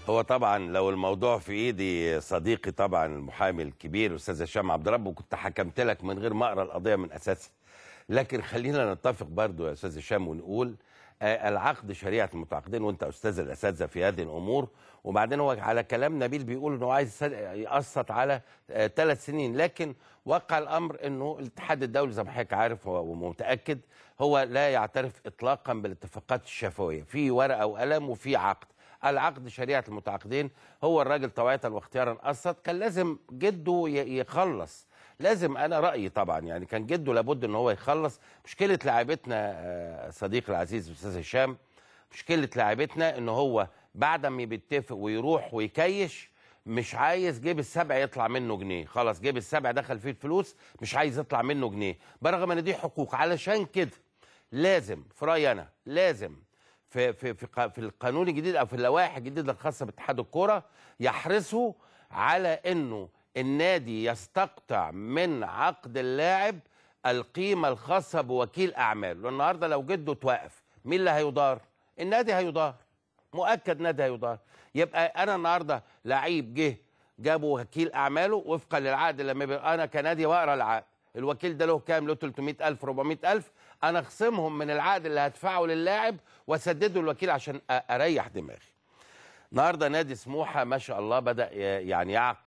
هو طبعا لو الموضوع في ايدي صديقي طبعا المحامي الكبير الاستاذ هشام عبد ربه كنت حكمت لك من غير ما اقرا القضيه من اساسها لكن خلينا نتفق برضو يا استاذ هشام ونقول آه العقد شريعه المتعاقدين وانت استاذ الاساتذه في هذه الامور وبعدين هو على كلام نبيل بيقول انه عايز يقسط على آه ثلاث سنين لكن واقع الامر انه الاتحاد الدولي زي ما حضرتك عارف ومتاكد هو لا يعترف اطلاقا بالاتفاقات الشفويه في ورقه وقلم وفي عقد العقد شريعه المتعاقدين هو الراجل طوعيه واختيارا قسط كان لازم جده يخلص لازم انا رايي طبعا يعني كان جده لابد ان هو يخلص مشكله لاعبتنا صديقي العزيز الاستاذ هشام مشكله لاعبتنا ان هو بعد ما بيتفق ويروح ويكيش مش عايز جيب السبع يطلع منه جنيه خلاص جيب السبع دخل فيه الفلوس مش عايز يطلع منه جنيه برغم ان دي حقوق علشان كده لازم في رايي انا لازم في في في في القانون الجديد او في اللوائح الجديده الخاصه باتحاد الكوره يحرصوا على انه النادي يستقطع من عقد اللاعب القيمه الخاصه بوكيل اعماله النهارده لو جده توقف مين اللي هيضار النادي هيضار مؤكد نادي هيضار يبقى انا النهارده لعيب جه جابوا وكيل اعماله وفقا للعقد لما يبقى انا كنادي واقرا العقد الوكيل ده له كام له 300000 400000 انا اخصمهم من العقد اللي هدفعه للاعب واسدده الوكيل عشان اريح دماغي النهارده نادي سموحه ما شاء الله بدا يعني يعقد